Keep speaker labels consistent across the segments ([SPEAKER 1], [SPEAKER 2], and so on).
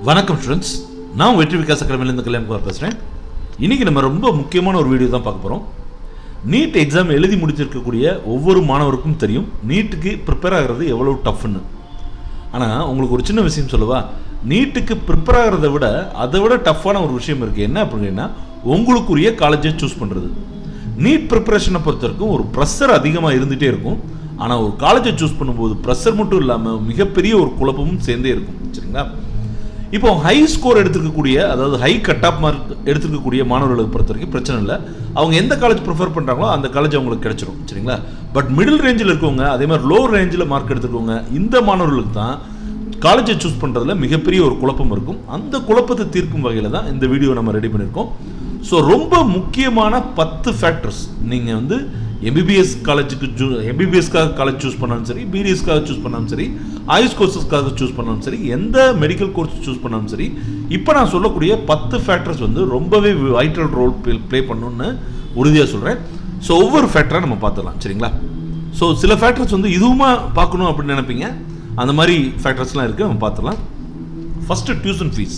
[SPEAKER 1] வணக்கம் ஸ்டூடெண்ட்ஸ் நான் வெற்றி விகாஸ் அகாடமிலேருந்து கல்யாணகுமார் பேசுகிறேன் இன்றைக்கி நம்ம ரொம்ப முக்கியமான ஒரு வீடியோ தான் பார்க்க போகிறோம் நீட் எக்ஸாம் எழுதி முடிச்சிருக்கக்கூடிய ஒவ்வொரு மாணவருக்கும் தெரியும் நீட்டுக்கு ப்ரிப்பேர் ஆகிறது எவ்வளோ டஃப்னு ஆனால் உங்களுக்கு ஒரு சின்ன விஷயம் சொல்லவா நீட்டுக்கு ப்ரிப்பேர் ஆகிறத விட அதை விட டஃப்பான ஒரு விஷயம் இருக்குது என்ன அப்படின்னா உங்களுக்குரிய காலேஜை சூஸ் பண்ணுறது நீட் ப்ரிப்பரேஷனை பொறுத்த வரைக்கும் ஒரு ப்ரெஷர் அதிகமாக இருந்துகிட்டே இருக்கும் ஆனால் ஒரு காலேஜை சூஸ் பண்ணும்போது ப்ரெஷர் மட்டும் இல்லாமல் மிகப்பெரிய ஒரு குழப்பமும் சேர்ந்தே இருக்கும் சரிங்களா இப்போ ஹை ஸ்கோர் எடுத்துக்கக்கூடிய அதாவது ஹை கட் ஆஃப் மார்க் எடுத்துக்கக்கூடிய மாணவர்களுக்கு பொறுத்த வரைக்கும் பிரச்சனை இல்லை அவங்க எந்த காலேஜ் ப்ரிஃபர் பண்ணுறாங்களோ அந்த காலேஜ் அவங்களுக்கு கிடைச்சிரும் சரிங்களா பட் மிடில் ரேஞ்சில் இருக்கவங்க அதே மாதிரி லோ ரேஞ்சில் மார்க் எடுத்துக்கவங்க இந்த மாணவர்களுக்கு தான் காலேஜை சூஸ் பண்ணுறதுல மிகப்பெரிய ஒரு குழப்பம் இருக்கும் அந்த குழப்பத்தை தீர்க்கும் வகையில் தான் இந்த வீடியோ நம்ம ரெடி பண்ணியிருக்கோம் ஸோ ரொம்ப முக்கியமான பத்து ஃபேக்டர்ஸ் நீங்கள் வந்து எம்பிபிஎஸ் காலேஜுக்கு சூ எம்பிபிஎஸ்க்காக காலேஜ் சூஸ் பண்ணாலும் சரி பிடிஎஸ்க்காக சூஸ் பண்ணாலும் சரி ஆயுஷ் கோர்சஸ்க்காக சூஸ் பண்ணாலும் சரி எந்த மெடிக்கல் கோர்ஸ் சூஸ் பண்ணாலும் சரி இப்போ நான் சொல்லக்கூடிய பத்து ஃபேக்டர்ஸ் வந்து ரொம்பவே வைட்டல் ரோல் ப்ளே பண்ணணும்னு உறுதியாக சொல்கிறேன் ஸோ ஒவ்வொரு ஃபேக்டராக நம்ம பார்த்துடலாம் சரிங்களா ஸோ சில ஃபேக்டர்ஸ் வந்து இதுவுமா பார்க்கணும் அப்படின்னு நினைப்பீங்க அந்த மாதிரி ஃபேக்டர்ஸ்லாம் இருக்குது நம்ம பார்த்துடலாம் ஃபஸ்ட்டு டியூஷன் ஃபீஸ்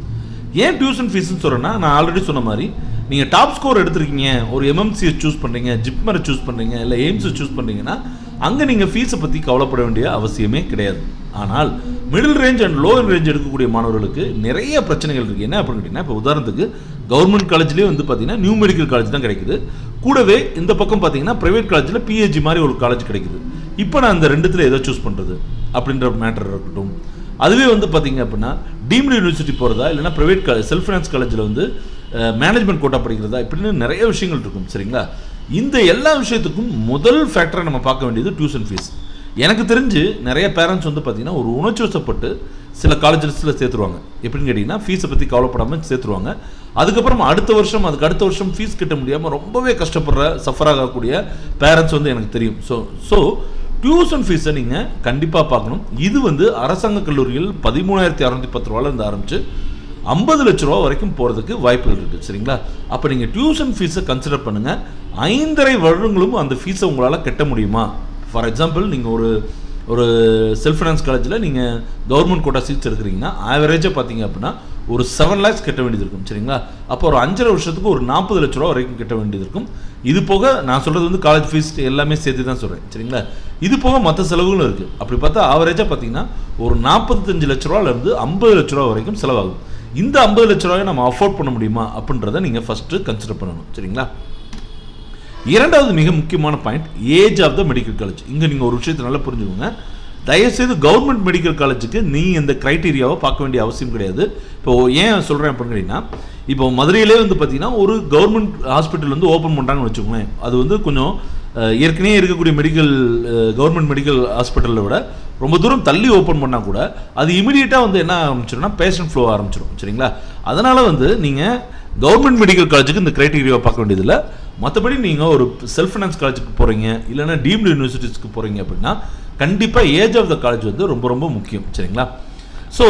[SPEAKER 1] ஏன் டியூஷன் ஃபீஸ்னு சொல்கிறேன்னா நான் ஆல்ரெடி சொன்ன மாதிரி நீங்கள் டாப் ஸ்கோர் எடுத்திருக்கீங்க ஒரு எம்எம்சியை சூஸ் பண்ணுறீங்க ஜிப்மரை சூஸ் பண்ணுறீங்க இல்லை எய்ம்ஸை சூஸ் பண்ணுறீங்கன்னா அங்கே நீங்கள் ஃபீஸை பற்றி கவலைப்பட வேண்டிய அவசியமே கிடையாது ஆனால் middle range and low range எடுக்கக்கூடிய மாணவர்களுக்கு நிறைய பிரச்சனைகள் இருக்குது என்ன அப்படின்னு கேட்டிங்கன்னா இப்போ உதாரணத்துக்கு கவர்மெண்ட் காலேஜ்லேயே வந்து பார்த்தீங்கன்னா நியூ மெடிக்கல் காலேஜ் தான் கிடைக்குது கூடவே இந்த பக்கம் பார்த்தீங்கன்னா ப்ரைவேட் காலேஜில் பிஹெச்சி மாதிரி ஒரு காலேஜ் கிடைக்குது இப்போ நான் அந்த ரெண்டுத்தில் எதை சூஸ் பண்ணுறது அப்படின்ற மேட்டர் இருக்கட்டும் அதுவே வந்து பார்த்தீங்க அப்படின்னா டீம்டு யூனிவர்சிட்டி போகிறதா இல்லைனா ப்ரைவேட் காலேஜ் செல்ஃப் ஃபினான்ஸ் காலேஜில் வந்து மேனேஜ்மெண்ட் கோட்டா படிக்கிறதா இப்படின்னு நிறைய விஷயங்கள் இருக்கும் சரிங்களா இந்த எல்லா விஷயத்துக்கும் முதல் ஃபேக்டரை நம்ம பார்க்க வேண்டியது டியூஷன் ஃபீஸ் எனக்கு தெரிஞ்சு நிறைய பேரண்ட்ஸ் வந்து பார்த்தீங்கன்னா ஒரு உணர்ச்சி வசப்பட்டு சில காலேஜஸில் சேர்த்துருவாங்க எப்படின்னு கேட்டிங்கன்னா ஃபீஸை பற்றி கவலைப்படாமல் சேர்த்துருவாங்க அதுக்கப்புறம் அடுத்த வருஷம் அதுக்கு அடுத்த வருஷம் ஃபீஸ் கட்ட முடியாமல் ரொம்பவே கஷ்டப்படுற சஃபர் ஆகக்கூடிய பேரண்ட்ஸ் வந்து எனக்கு தெரியும் ஸோ ஸோ டியூஷன் ஃபீஸை நீங்கள் கண்டிப்பாக பார்க்கணும் இது வந்து அரசாங்க கல்லூரிகள் பதிமூணாயிரத்தி அறநூற்றி பத்து ரூபாலேருந்து ஆரம்பிச்சு ஐம்பது லட்ச ரூபா வரைக்கும் போகிறதுக்கு வாய்ப்புகள் இருக்குது சரிங்களா அப்போ நீங்கள் டியூஷன் ஃபீஸை கன்சிடர் பண்ணுங்கள் ஐந்தரை வருடங்களும் அந்த ஃபீஸை உங்களால் கட்ட முடியுமா ஃபார் எக்ஸாம்பிள் நீங்கள் ஒரு ஒரு செல்ஃப் ஃபினான்ஸ் காலேஜில் நீங்கள் கவர்மெண்ட் கோட்டா சீட்ஸ் எடுக்கிறீங்கன்னா ஆவரேஜாக பார்த்தீங்க அப்படின்னா ஒரு செவன் லேக்ஸ் கட்ட வேண்டியது இருக்கும் சரிங்களா அப்போ ஒரு அஞ்சரை வருஷத்துக்கு ஒரு நாற்பது லட்ச ரூபா வரைக்கும் கட்ட வேண்டியது இருக்கும் இது போக நான் சொல்கிறது வந்து காலேஜ் ஃபீஸ் எல்லாமே சேர்த்து தான் சொல்கிறேன் சரிங்களா இது போக மற்ற செலவுகளும் இருக்குது அப்படி பார்த்தா ஆவரேஜாக பார்த்தீங்கன்னா ஒரு நாற்பத்தஞ்சு லட்ச ரூபாலேருந்து ஐம்பது லட்ச ரூபா வரைக்கும் செலவாகும் இந்த ஐம்பது லட்ச ரூபாயை நம்ம அஃபோர்ட் பண்ண முடியுமா அப்படின்றத நீங்கள் ஃபஸ்ட்டு கன்சிடர் பண்ணணும் சரிங்களா இரண்டாவது மிக முக்கியமான point age of the medical college இங்கே நீங்கள் ஒரு விஷயத்தை நல்லா புரிஞ்சுக்கோங்க தயவுசெய்து கவர்மெண்ட் மெடிக்கல் காலேஜுக்கு நீ இந்த க்ரைட்டீரியாவை பார்க்க வேண்டிய அவசியம் கிடையாது இப்போ ஏன் சொல்கிறேன் அப்படின்னு கேட்டிங்கன்னா இப்போ மதுரையிலே வந்து பார்த்தீங்கன்னா ஒரு கவர்மெண்ட் ஹாஸ்பிட்டல் வந்து ஓப்பன் பண்ணுறாங்கன்னு வச்சுக்கோங்களேன் அது வந்து கொஞ்சம் ஏற்கனவே இருக்கக்கூடிய மெடிக்கல் கவர்மெண்ட் மெடிக்கல் ஹாஸ்பிட்டலை விட ரொம்ப தூரம் தள்ளி ஓப்பன் பண்ணால் கூட அது இமீடியட்டாக வந்து என்ன ஆரம்பிச்சிடும்னா பேஷண்ட் ஃப்ளோ ஆரம்பிச்சிடும் சரிங்களா அதனால் வந்து நீங்கள் கவர்மெண்ட் மெடிக்கல் காலேஜுக்கு இந்த க்ரைட்டீரியாவை பார்க்க வேண்டியதில்லை மற்றபடி நீங்கள் ஒரு செல்ஃப் ஃபினான்ஸ் காலேஜுக்கு போகிறீங்க இல்லைனா டீம்டு யூனிவர்சிட்டிஸ்க்கு போகிறீங்க அப்படின்னா கண்டிப்பாக ஏஜ் ஆஃப் த காலேஜ் வந்து ரொம்ப ரொம்ப முக்கியம் சரிங்களா ஸோ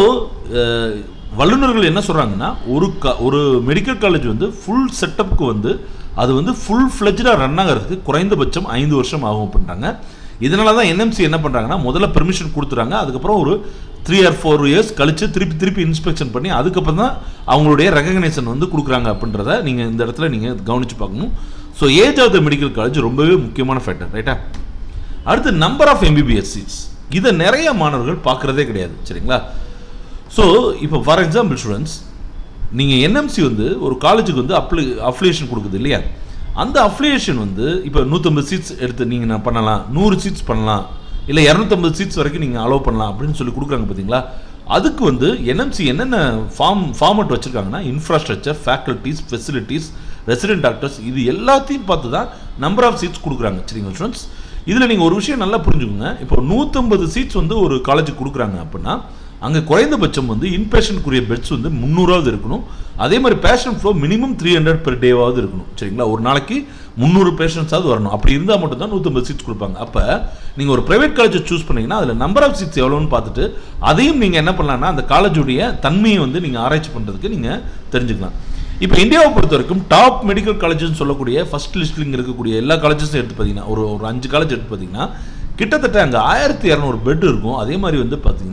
[SPEAKER 1] வல்லுநர்கள் என்ன சொல்கிறாங்கன்னா ஒரு க ஒரு மெடிக்கல் காலேஜ் வந்து ஃபுல் செட்டப்புக்கு வந்து அது வந்து ஃபுல் ஃப்ளெஜ்டாக ரன் ஆகிறதுக்கு குறைந்தபட்சம் ஐந்து வருஷம் ஆகும் அப்படின்றாங்க இதனால தான் என்எம்சி என்ன பண்ணுறாங்கன்னா முதல்ல பெர்மிஷன் கொடுத்துறாங்க அதுக்கப்புறம் ஒரு த்ரீ ஆர் ஃபோர் இயர்ஸ் கழித்து திருப்பி திருப்பி இன்ஸ்பெக்ஷன் பண்ணி அதுக்கப்புறம் தான் அவங்களுடைய ரெகக்னேஷன் வந்து கொடுக்குறாங்க அப்படின்றத நீங்கள் இந்த இடத்துல நீங்கள் கவனித்து பார்க்கணும் so age of the medical college ரொம்பவே முக்கியமான ஃபேக்டர் ரைட்டா அடுத்து நம்பர் ஆஃப் எம்பிபிஎஸ் சீட்ஸ் இதை நிறைய மாணவர்கள் பார்க்குறதே கிடையாது சரிங்களா ஸோ இப்போ ஃபார் எக்ஸாம்பிள் ஸ்டூடெண்ட்ஸ் நீங்கள் என்எம்சி வந்து ஒரு காலேஜுக்கு வந்து அப்ளி அஃப்ளியேஷன் கொடுக்குது இல்லையா அந்த அஃப்ளியேஷன் வந்து இப்போ நூற்றம்பது சீட்ஸ் எடுத்து நீங்கள் நான் பண்ணலாம் நூறு சீட்ஸ் பண்ணலாம் இல்லை இரநூத்தம்பது சீட்ஸ் வரைக்கும் நீங்கள் அலோவ் பண்ணலாம் அப்படின்னு சொல்லி கொடுக்குறாங்க பார்த்தீங்களா அதுக்கு வந்து என்எம்சி என்னென்ன ஃபார்ம் ஃபார்மட் வச்சுருக்காங்கன்னா infrastructure faculties facilities resident doctors இது எல்லாத்தையும் பார்த்து தான் நம்பர் ஆஃப் சீட்ஸ் கொடுக்குறாங்க சரிங்களா ஸ்டூடெண்ட்ஸ் இதில் நீங்கள் ஒரு விஷயம் நல்லா புரிஞ்சுக்கோங்க இப்போ நூற்றம்பது சீட்ஸ் வந்து ஒரு காலேஜுக்கு கொடுக்குறாங்க அப்படின்னா அங்கே குறைந்தபட்சம் வந்து இன்பேஷனுக்குரிய பெட்ஸ் வந்து முந்நூறாவது இருக்கணும் அதே மாதிரி patient flow minimum three hundred per டேவாவது இருக்கணும் சரிங்களா ஒரு நாளைக்கு முந்நூறு பேஷண்ட்ஸாவது வரணும் அப்படி இருந்தால் மட்டும் தான் நூற்றம்பது சீட்ஸ் கொடுப்பாங்க அப்போ நீங்கள் ஒரு ப்ரைவேட் காலேஜை சூஸ் பண்ணீங்கன்னா அதில் நம்பர் ஆஃப் சீட்ஸ் எவ்வளோன்னு பார்த்துட்டு அதையும் நீங்கள் என்ன பண்ணலாம்னா அந்த காலேஜுடைய தன்மையை வந்து நீங்கள் ஆராய்ச்சி பண்ணுறதுக்கு நீங்கள் தெரிஞ்சுக்கலாம் இப்போ இந்தியாவை பொறுத்த வரைக்கும் டாப் மெடிக்கல் காலேஜ்னு சொல்லக்கூடிய ஃபர்ஸ்ட் லிஸ்ட்லிங் இருக்கக்கூடிய எல்லா காலேஜஸும் எடுத்து பார்த்தீங்கன்னா ஒரு ஒரு அஞ்சு காலேஜ் எடுத்து பார்த்தீங்கன்னா கிட்டத்தட்ட அங்கே ஆயிரத்தி இரநூறு பெட் இருக்கும் அதே மாதிரி வந்து பார்த்தீங்கன்னா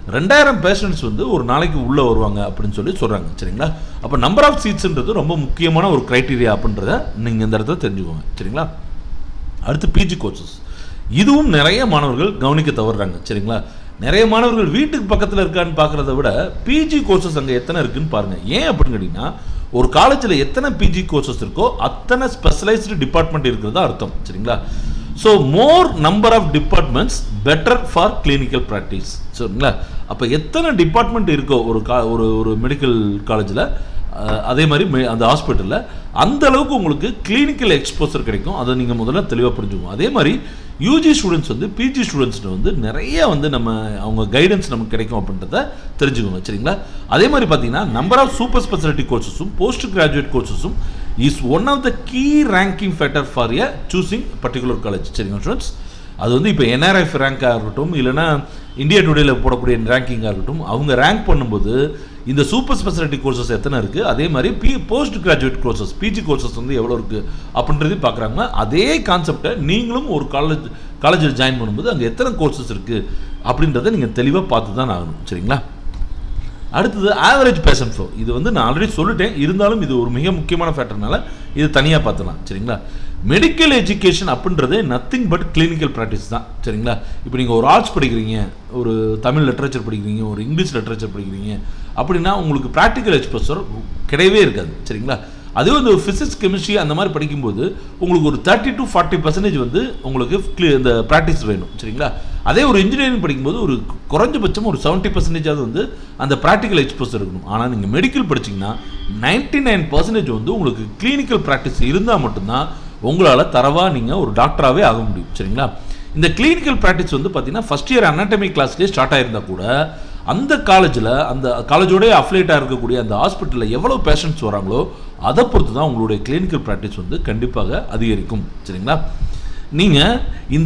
[SPEAKER 1] ரெண்டாயிரம் பேஷண்ட்ஸ் வந்து ஒரு நாளைக்கு உள்ளே வருவாங்க அப்படின்னு சொல்லி சொல்கிறாங்க சரிங்களா அப்போ நம்பர் ஆஃப் சீட்ஸ்ன்றது ரொம்ப முக்கியமான ஒரு க்ரைட்டீரியா அப்படின்றத நீங்கள் இந்த இடத்துல தெரிஞ்சுக்கோங்க சரிங்களா அடுத்து பிஜி கோர்சஸ் இதுவும் நிறைய மாணவர்கள் கவனிக்க தவறுறாங்க சரிங்களா நிறைய மாணவர்கள் வீட்டுக்கு பக்கத்தில் இருக்கான்னு பார்க்குறத விட பிஜி கோர்சஸ் அங்கே எத்தனை இருக்குன்னு பாருங்கள் ஏன் அப்படின்னு கேட்டிங்கன்னா ஒரு காலேஜில் எத்தனை பிஜி கோர்சஸ் இருக்கோ அத்தனை ஸ்பெஷலைஸ்டு டிபார்ட்மெண்ட் இருக்கிறதா அர்த்தம் சரிங்களா so more number of departments better for clinical practice சரிங்களா அப்போ எத்தனை டிபார்ட்மெண்ட் இருக்கோ ஒரு கா ஒரு ஒரு மெடிக்கல் காலேஜில் அதே மாதிரி மெ- அந்த ஹாஸ்பிட்டலில் அந்த அளவுக்கு உங்களுக்கு கிளினிக்கல் எக்ஸ்போசர் கிடைக்கும் அதை நீங்கள் முதல்ல தெளிவாக புரிஞ்சுக்கணும் அதே மாதிரி யூஜி ஸ்டூடெண்ட்ஸ் வந்து பிஜி ஸ்டூடெண்ட்ஸ்ட்டு வந்து நிறைய வந்து நம்ம அவங்க கைடன்ஸ் நமக்கு கிடைக்கும் அப்படின்றத தெரிஞ்சுக்கோங்க சரிங்களா அதே மாதிரி பார்த்தீங்கன்னா நம்பர் ஆஃப் சூப்பர் ஸ்பெஷாலிட்டி கோர்சஸும் போஸ்ட் கிராஜுவேட் கோர்சஸும் is one of the key ranking factor for a choosing particular college சரிங்களா ஸ்டூடெண்ட்ஸ் அது வந்து இப்போ என்ஆர்எஃப் ரேங்காக இருக்கட்டும் இல்லைன்னா இந்தியா டுடேல போடக்கூடிய ரேங்கிங்காக இருக்கட்டும் அவங்க ரேங்க் பண்ணும்போது இந்த சூப்பர் ஸ்பெஷாலிட்டி கோர்சஸ் எத்தனை இருக்குது அதே மாதிரி பி post graduate courses PG courses வந்து எவ்வளோ இருக்குது அப்படின்றதையும் பார்க்குறாங்க அதே கான்செப்டை நீங்களும் ஒரு காலேஜ் காலேஜில் ஜாயின் பண்ணும்போது அங்கே எத்தனை கோர்சஸ் இருக்குது அப்படின்றத நீங்கள் தெளிவாக பார்த்து தான் ஆகணும் சரிங்களா அடுத்தது ஆவரேஜ் பேஷன் ஃப்ளோ இது வந்து நான் ஆல்ரெடி சொல்லிட்டேன் இருந்தாலும் இது ஒரு மிக முக்கியமான ஃபேக்டர்னால இது தனியாக பார்த்துலாம் சரிங்களா மெடிக்கல் எஜுகேஷன் அப்படின்றது நத்திங் பட் கிளினிக்கல் ப்ராக்டிஸ் தான் சரிங்களா இப்போ நீங்கள் ஒரு ஆர்ட்ஸ் படிக்கிறீங்க ஒரு தமிழ் லிட்ரேச்சர் படிக்கிறீங்க ஒரு இங்கிலீஷ் லிட்ரேச்சர் படிக்கிறீங்க அப்படின்னா உங்களுக்கு ப்ராக்டிக்கல் எக்ஸ்போசர் கிடையவே இருக்காது சரிங்களா அதே வந்து ஒரு ஃபிசிக்ஸ் கெமிஸ்ட்ரி அந்த மாதிரி படிக்கும்போது உங்களுக்கு ஒரு தேர்ட்டி டு ஃபார்ட்டி பர்சன்டேஜ் வந்து உங்களுக்கு clear- இந்த ப்ராக்டிஸ் வேணும் சரிங்களா அதே ஒரு இன்ஜினியரிங் படிக்கும்போது ஒரு குறைஞ்சபட்சம் ஒரு செவன்ட்டி பர்சன்டேஜாவது வந்து அந்த ப்ராக்டிக்கல் எக்ஸ்போசர் இருக்கணும் ஆனால் நீங்கள் மெடிக்கல் படிச்சீங்கன்னா நைன்டி நைன் பர்சன்டேஜ் வந்து உங்களுக்கு கிளினிக்கல் ப்ராக்டிஸ் இருந்தால் மட்டும்தான் உங்களால் தரவாக நீங்கள் ஒரு டாக்டராகவே ஆக முடியும் சரிங்களா இந்த கிளினிக்கல் ப்ராக்டிஸ் வந்து பார்த்தீங்கன்னா ஃபஸ்ட் இயர் anatomy கிளாஸ்லேயே ஸ்டார்ட் ஆயிருந்தா கூட அந்த காலேஜில் அந்த காலேஜோடய அஃப்லேட்டாக இருக்கக்கூடிய அந்த ஹாஸ்பிட்டலில் எவ்வளோ பேஷண்ட்ஸ் வராங்களோ அதை பொறுத்து தான் உங்களுடைய கிளினிக்கல் ப்ராக்டிஸ் வந்து கண்டிப்பாக அதிகரிக்கும் சரிங்களா நீங்கள் இந்த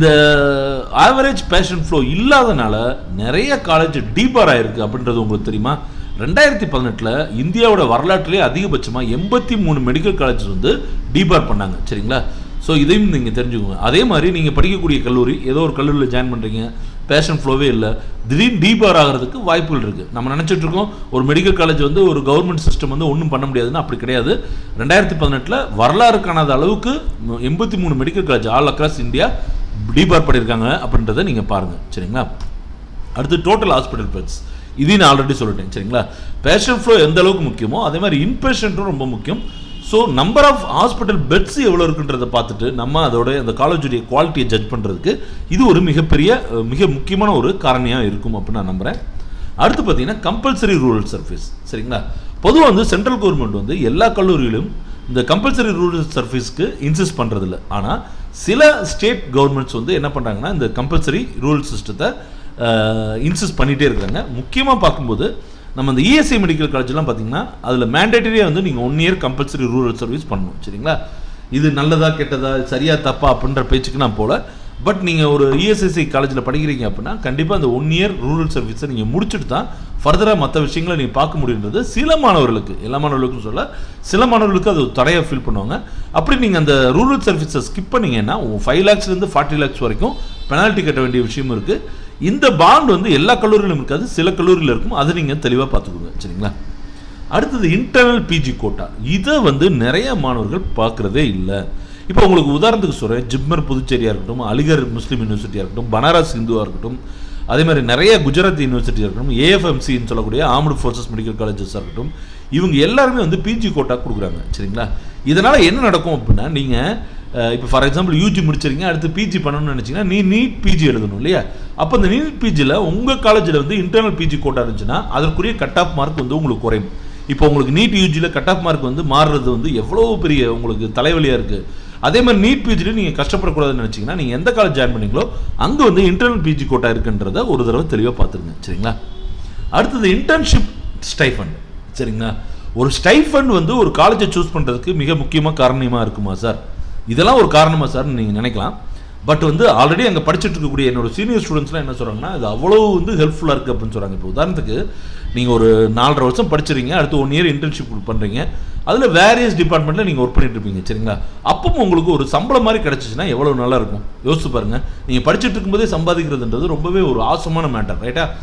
[SPEAKER 1] ஆவரேஜ் பேஷண்ட் ஃப்ளோ இல்லாதனால நிறைய காலேஜ் டீப்பார் ஆயிருக்கு அப்படின்றது உங்களுக்கு தெரியுமா ரெண்டாயிரத்தி பதினெட்டில் இந்தியாவோட வரலாற்றிலே அதிகபட்சமாக எண்பத்தி மூணு மெடிக்கல் காலேஜஸ் வந்து டீபார் பண்ணாங்க சரிங்களா ஸோ இதையும் நீங்கள் தெரிஞ்சுக்கோங்க அதே மாதிரி நீங்கள் படிக்கக்கூடிய கல்லூரி ஏதோ ஒரு கல்லூரியில் ஜாயின் பண்ணுறீங்க பேஷன் ஃப்ளோவே இல்லை திடீர்னு டீபார் ஆகிறதுக்கு வாய்ப்புகள் இருக்குது நம்ம நினச்சிட்டு இருக்கோம் ஒரு மெடிக்கல் காலேஜ் வந்து ஒரு கவர்மெண்ட் சிஸ்டம் வந்து ஒன்றும் பண்ண முடியாதுன்னு அப்படி கிடையாது ரெண்டாயிரத்தி பதினெட்டில் வரலாறு காணாத அளவுக்கு எண்பத்தி மூணு medical college all across India debar பண்ணியிருக்காங்க அப்படின்றத நீங்கள் பாருங்கள் சரிங்களா அடுத்து டோட்டல் ஹாஸ்பிட்டல் பெட்ஸ் இதையும் நான் ஆல்ரெடி சொல்லிட்டேன் சரிங்களா பேஷண்ட் ஃப்ளோ எந்த அளவுக்கு முக்கியமோ அதே மாதிரி இன்பேஷண்ட்டும் ரொம்ப முக்கியம் so number of hospital beds எவ்வளோ இருக்குன்றதை பார்த்துட்டு நம்ம அதோட அந்த காலேஜுடைய குவாலிட்டியை ஜட்ஜ் பண்ணுறதுக்கு இது ஒரு மிகப்பெரிய அஹ், மிக முக்கியமான ஒரு காரணியாக இருக்கும் அப்படின்னு நான் நம்புகிறேன் அடுத்து பார்த்தீங்கன்னா கம்பல்சரி ரூரல் சர்வீஸ் சரிங்களா பொதுவாக வந்து சென்ட்ரல் கவர்மெண்ட் வந்து எல்லா கல்லூரியிலும் இந்த கம்பல்சரி ரூரல் சர்வீஸ்க்கு இன்சிஸ்ட் பண்ணுறதில்ல ஆனால் சில ஸ்டேட் கவர்மெண்ட்ஸ் வந்து என்ன பண்ணுறாங்கன்னா இந்த கம்பல்சரி ரூரல் சிஸ்டத்தை இன்சிஸ்ட் பண்ணிகிட்டே இருக்கிறாங்க முக்கியமாக பார்க்கும்போது நம்ம இந்த இஎஸ்ஐ மெடிக்கல் காலேஜ்லாம் பார்த்தீங்கன்னா அதில் மேண்டேட்டரியாக வந்து நீங்கள் one year compulsory rural service பண்ணணும் சரிங்களா இது நல்லதா கெட்டதா சரியா தப்பா அப்படின்ற பேச்சுக்கு நான் போல பட் நீங்கள் ஒரு இஎஸ்எஸ்சி காலேஜில் படிக்கிறீங்க அப்படின்னா கண்டிப்பாக அந்த ஒன் இயர் ரூரல் சர்வீஸை நீங்கள் முடிச்சுட்டு தான் ஃபர்தராக மற்ற விஷயங்களை நீங்கள் பார்க்க முடியுன்றது சில மாணவர்களுக்கு எல்லா மாணவர்களுக்கும் சொல்ல சில மாணவர்களுக்கு அது ஒரு தடையாக ஃபீல் பண்ணுவாங்க அப்படி நீங்கள் அந்த ரூரல் சர்வீஸை ஸ்கிப் பண்ணீங்கன்னா ஃபைவ் லேக்ஸ்லேருந்து ஃபார்ட்டி லேக்ஸ் வரைக்கும் பெனால்ட்டி கட்ட வேண்டிய விஷயம் இருக்குது இந்த பாண்ட் வந்து எல்லா கல்லூரியிலும் இருக்காது சில கல்லூரியில் இருக்கும் அதை நீங்கள் தெளிவாக பார்த்துக்கோங்க சரிங்களா அடுத்தது இன்டர்னல் பிஜி கோட்டா இதை வந்து நிறைய மாணவர்கள் பார்க்குறதே இல்லை இப்போ உங்களுக்கு உதாரணத்துக்கு சொல்கிறேன் ஜிப்மர் புதுச்சேரியாக இருக்கட்டும் அலிகர் முஸ்லீம் யூனிவர்சிட்டியாக இருக்கட்டும் பனாரஸ் இந்துவாக இருக்கட்டும் அதே மாதிரி நிறைய குஜராத் யூனிவர்சிட்டியாக இருக்கட்டும் ஏஎஃப்எம்சின்னு சொல்லக்கூடிய ஆர்ம்டு ஃபோர்ஸஸ் மெடிக்கல் காலேஜஸாக இருக்கட்டும் இவங்க எல்லாருமே வந்து பிஜி கோட்டா கொடுக்குறாங்க சரிங்களா இதனால் என்ன நடக்கும் அப்படின்னா நீங்கள் இப்போ ஃபார் எக்ஸாம்பிள் யூஜி முடிச்சிருங்க அடுத்து பிஜி பண்ணணும்னு நினச்சிங்கன்னா நீ நீட் பிஜி எழுதணும் இல்லையா அப்போ இந்த நீட் பிஜியில் உங்கள் காலேஜில் வந்து இன்டர்னல் பிஜி கோட்டா இருந்துச்சுன்னா அதற்குரிய கட் ஆஃப் மார்க் வந்து உங்களுக்கு குறையும் இப்போ உங்களுக்கு நீட் யூஜியில் கட் ஆஃப் மார்க் வந்து மாறுறது வந்து எவ்வளோ பெரிய உங்களுக்கு தலைவலியாக இருக்குது அதே மாதிரி நீட் பிஜியில் நீங்கள் கஷ்டப்படக்கூடாதுன்னு நினச்சிங்கன்னா நீங்கள் எந்த காலேஜ் ஜாயின் பண்ணீங்களோ அங்கே வந்து இன்டர்னல் பிஜி கோட்டா இருக்குன்றத ஒரு தடவை தெளிவாக பார்த்துருங்க சரிங்களா அடுத்தது இன்டர்ன்ஷிப் ஸ்டைஃபண்ட் சரிங்களா ஒரு ஸ்டைஃபண்ட் வந்து ஒரு காலேஜை சூஸ் பண்ணுறதுக்கு மிக முக்கியமாக காரணமாக இருக்குமா சார் இதெல்லாம் ஒரு காரணமா சார் நீங்கள் நினைக்கலாம் பட் வந்து ஆல்ரெடி அங்கே படிச்சுட்டு இருக்கக்கூடிய என்னோட சீனியர் ஸ்டூடெண்ட்ஸ்லாம் என்ன சொல்கிறாங்கன்னா இது அவ்வளோ வந்து ஹெல்ப்ஃபுல்லாக இருக்குது அப்படின்னு சொல்கிறாங்க இப்போ உதாரணத்துக்கு நீங்கள் ஒரு நாலரை வருஷம் படிச்சிருங்க அடுத்து ஒன் இயர் இன்டர்ன்ஷிப் பண்ணுறீங்க அதில் வேரியஸ் டிபார்ட்மெண்ட்டில் நீங்கள் ஒர்க் பண்ணிட்டு இருப்பீங்க சரிங்களா அப்பவும் உங்களுக்கு ஒரு சம்பளம் மாதிரி கிடச்சிச்சின்னா எவ்வளோ நல்லா இருக்கும் யோசிச்சு பாருங்கள் நீங்கள் படிச்சுட்டு இருக்கும்போதே சம்பாதிக்கிறதுன்றது ரொம்பவே ஒரு ஆசமான மேட்டர் ரைட்டா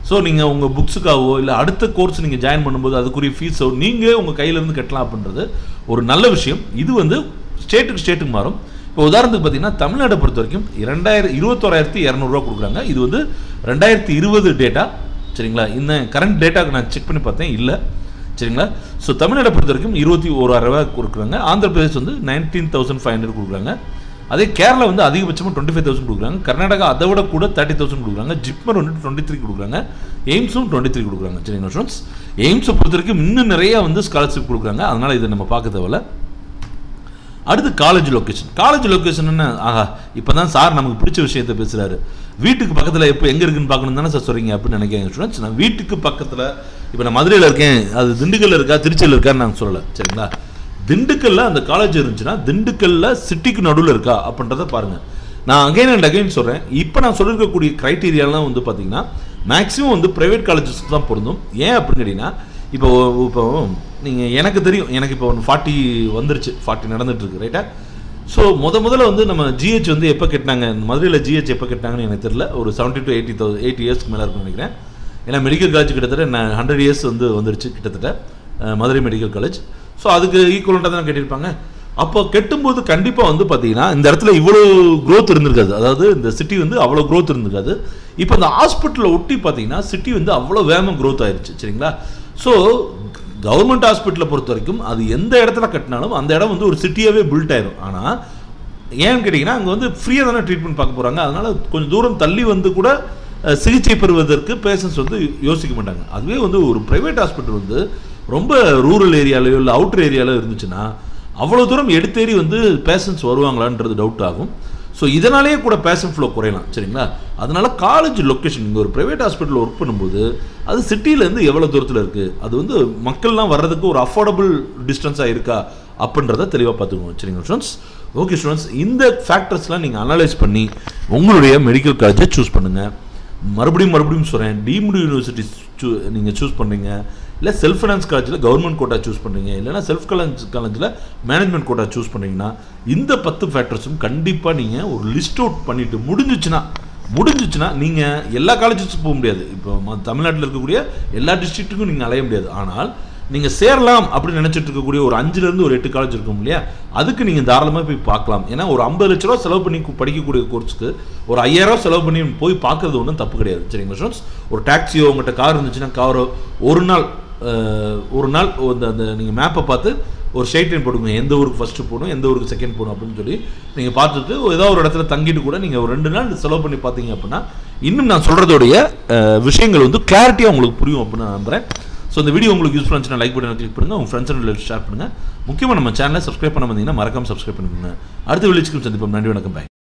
[SPEAKER 1] ஸோ நீங்கள் உங்கள் புக்ஸுக்காகவோ இல்லை அடுத்த கோர்ஸ் நீங்கள் ஜாயின் பண்ணும்போது அதுக்குரிய ஃபீஸோ நீங்கள் உங்கள் கையிலேருந்து கட்டலாம் அப்படின்றது ஒரு நல்ல விஷயம் இது வந்து ஸ்டேட்டுக்கு ஸ்டேட்டுக்கு மாறும் இப்போ உதாரணத்துக்கு பார்த்தீங்கன்னா தமிழ்நாட்டை பொறுத்த வரைக்கும் இரண்டாயிரம் இருபத்தோராயிரத்தி இரநூறுவா கொடுக்குறாங்க இது வந்து ரெண்டாயிரத்தி இருபது டேட்டா சரிங்களா இந்த கரண்ட் டேட்டாக்கு நான் செக் பண்ணி பார்த்தேன் இல்லை சரிங்களா ஸோ தமிழ்நாட்டை பொறுத்த வரைக்கும் இருபத்தி ஓராயிரம் ரூபாய் கொடுக்குறாங்க ஆந்திர பிரதேஷ் வந்து நைன்டீன் தௌசண்ட் ஃபைவ் ஹண்ட்ரட் கொடுக்குறாங்க அதே கேரளா வந்து அதிகபட்சமாக டுவெண்ட்டி ஃபைவ் தௌசண்ட் கொடுக்குறாங்க கர்நாடகா அதை விட கூட தேர்ட்டி தௌசண்ட் கொடுக்குறாங்க ஜிப்மர் வந்து டுவெண்ட்டி த்ரீ கொடுக்குறாங்க எய்ம்ஸும் டுவெண்ட்டி த்ரீ கொடுக்குறாங்க சரிங்களா ஸ்டூடெண்ட்ஸ் எய்ம்ஸை பொறுத்த வரைக்கும் இன்னும் நிறைய வந்து ஸ்காலர்ஷிப் கொடுக்குறாங்க அதனால் இதை நம்ம பார்க்க தேவையில்ல அடுத்து காலேஜ் லொக்கேஷன் காலேஜ் லொக்கேஷன் என்ன ஆஹா இப்போ தான் சார் நமக்கு பிடிச்ச விஷயத்த பேசுகிறாரு வீட்டுக்கு பக்கத்தில் எப்போ எங்கே இருக்குன்னு பார்க்கணும் தானே சார் சொல்கிறீங்க அப்படின்னு நினைக்கிறேன் ஸ்டூடெண்ட்ஸ் நான் வீட்டுக்கு பக்கத்தில் இப்போ நான் மதுரையில் இருக்கேன் அது திண்டுக்கல்ல இருக்கா திருச்சியில் இருக்கான்னு நான் சொல்லலை சரிங்களா திண்டுக்கல்ல அந்த காலேஜ் இருந்துச்சுன்னா திண்டுக்கல்ல சிட்டிக்கு நடுவில் இருக்கா அப்படின்றத பாருங்கள் நான் அகைன் அண்ட் அகைன் சொல்கிறேன் இப்போ நான் சொல்லியிருக்கக்கூடிய க்ரைட்டீரியாலாம் வந்து பார்த்தீங்கன்னா மேக்ஸிமம் வந்து ப்ரைவேட் காலேஜஸ் தான் பொருந்தும் ஏன் அப்படின்னு கேட்டிங்கன்னா இப்போ இப்போ நீங்கள் எனக்கு தெரியும் எனக்கு இப்போ ஒன்று ஃபார்ட்டி வந்துருச்சு ஃபார்ட்டி நடந்துட்டுருக்கு ரைட்டா ஸோ முத முதல்ல வந்து நம்ம ஜிஹெச் வந்து எப்போ கட்டினாங்க மதுரையில் ஜிஹெச் எப்போ கட்டினாங்கன்னு எனக்கு தெரியல ஒரு செவன்ட்டி டு எயிட்டி தௌ எயிட்டி இயர்ஸ்க்கு மேலே இருக்கும்னு நினைக்கிறேன் ஏன்னா மெடிக்கல் காலேஜ் கிட்டத்தட்ட நான் ஹண்ட்ரட் இயர்ஸ் வந்து வந்துருச்சு கிட்டத்தட்ட அஹ், மதுரை மெடிக்கல் காலேஜ் ஸோ அதுக்கு ஈக்குவலண்ட்டாக தான் கட்டியிருப்பாங்க அப்போ கட்டும்போது கண்டிப்பாக வந்து பார்த்தீங்கன்னா இந்த இடத்துல இவ்வளோ growth இருந்திருக்காது அதாவது இந்த சிட்டி வந்து அவ்வளோ growth இருந்திருக்காது இப்போ இந்த ஹாஸ்பிட்டலை ஒட்டி பார்த்தீங்கன்னா சிட்டி வந்து அவ்வளோ வேகமாக growth ஆயிருச்சு சரிங்களா ஸோ கவர்மெண்ட் ஹாஸ்பிட்டலை பொறுத்த வரைக்கும் அது எந்த இடத்துல கட்டினாலும் அந்த இடம் வந்து ஒரு சிட்டியாகவே பில்ட் ஆயிரும் ஆனால் ஏன்னு கேட்டிங்கன்னா அங்கே வந்து ஃப்ரீயாக தானே ட்ரீட்மெண்ட் பார்க்க போகிறாங்க அதனால் கொஞ்சம் தூரம் தள்ளி வந்து கூட அஹ், சிகிச்சை பெறுவதற்கு பேஷண்ட்ஸ் வந்து யோசிக்க மாட்டாங்க அதுவே வந்து ஒரு ப்ரைவேட் ஹாஸ்பிட்டல் வந்து ரொம்ப ரூரல் ஏரியாலையோ இல்லை அவுட்டர் ஏரியாலோ இருந்துச்சுன்னா அவ்வளோ தூரம் எடுத்தேறி வந்து பேஷண்ட்ஸ் வருவாங்களான்றது டவுட் ஆகும் ஸோ இதனாலேயே கூட பேஷண்ட் ஃப்ளோ குறையலாம் சரிங்களா அதனால காலேஜ் லொக்கேஷன் இங்கே ஒரு ப்ரைவேட் ஹாஸ்பிட்டல் ஒர்க் பண்ணும்போது அது சிட்டியிலேருந்து எவ்வளோ தூரத்தில் இருக்குது அது வந்து மக்கள்லாம் வர்றதுக்கு ஒரு அஃபோர்டபுள் டிஸ்டன்ஸாக இருக்கா அப்படின்றத தெளிவாக பார்த்துக்கணும் சரிங்களா ஸ்டூடெண்ட்ஸ் ஓகே ஸ்டூடெண்ட்ஸ் இந்த ஃபேக்டர்ஸ்லாம் நீங்கள் அனலைஸ் பண்ணி உங்களுடைய மெடிக்கல் காலேஜை சூஸ் பண்ணுங்கள் மறுபடியும் மறுபடியும் சொல்கிறேன் டீம்டு யூனிவர்சிட்டி சூ நீங்கள் சூஸ் பண்ணுறீங்க இல்லை செல்ஃப் ஃபைனான்ஸ் காலேஜில் கவர்மெண்ட் கோட்டா சூஸ் பண்ணுறீங்க இல்லைனா செல்ஃப் காலேஜ் காலேஜில் மேனேஜ்மெண்ட் கோட்டா சூஸ் பண்ணுறீங்கன்னா இந்த பத்து ஃபேக்டர்ஸும் கண்டிப்பாக நீங்கள் ஒரு லிஸ்ட் அவுட் பண்ணிவிட்டு முடிஞ்சிச்சுன்னா முடிஞ்சிச்சுன்னா நீங்கள் எல்லா காலேஜஸுக்கும் போக முடியாது இப்போ ம- தமிழ்நாட்டில் இருக்கக்கூடிய எல்லா டிஸ்ட்ரிக்ட்டுக்கும் நீங்கள் அலைய முடியாது ஆனால் நீங்கள் சேரலாம் அப்படின்னு நினச்சிட்டு இருக்கக்கூடிய ஒரு அஞ்சுலேருந்து ஒரு எட்டு காலேஜ் இருக்கும் இல்லையா அதுக்கு நீங்கள் தாராளமாக போய் பார்க்கலாம் ஏன்னா ஒரு ஐம்பது லட்ச ரூபா செலவு பண்ணி கு- படிக்கக்கூடிய கோர்ஸ்க்கு ஒரு ஐயாயிரம் ரூபா செலவு பண்ணி போய் பார்க்கறது ஒன்றும் தப்பு கிடையாது சரிங்களா ஸ்டூடெண்ட்ஸ் ஒரு டாக்ஸியோ உங்கள்கிட்ட கார் இருந்துச்சுன்னா காரோ ஒரு நாள் அஹ், ஒரு நாள் அந்த அந்த நீங்கள் மேப்பை பார்த்து ஒரு ஸ்ட்ரைட் லைன் போடுங்க எந்த ஊருக்கு ஃபஸ்ட்டு போகணும் எந்த ஊருக்கு செகண்ட் போகணும் அப்படின்னு சொல்லி நீங்கள் பார்த்துட்டு ஏதோ ஒரு இடத்துல தங்கிட்டு கூட நீங்கள் ஒரு ரெண்டு நாள் செலவு பண்ணி பார்த்தீங்க அப்படின்னா இன்னும் நான் சொல்கிறதோடைய விஷயங்கள் வந்து கிளாரிட்டியாக உங்களுக்கு புரியும் அப்படின்னு நான் நம்புகிறேன் ஸோ இந்த வீடியோ உங்களுக்கு யூஸ்ஃபுல்லாக இருந்துச்சுன்னா லைக் பட்டன் கிளிக் பண்ணுங்கள் உங்கள் ஃப்ரெண்ட்ஸ் அண்ட் ஷேர் பண்ணுங்கள் முக்கியமாக நம்ம சேனலை சப்ஸ்கிரைப் பண்ண வந்தீங்கன்னா மறக்காம சப்ஸ்கிரைப் பண்ணுங்க அடுத்த வில்லேஜ்க்கு சந்திப்போம் நன்றி வணக்கம் பாய்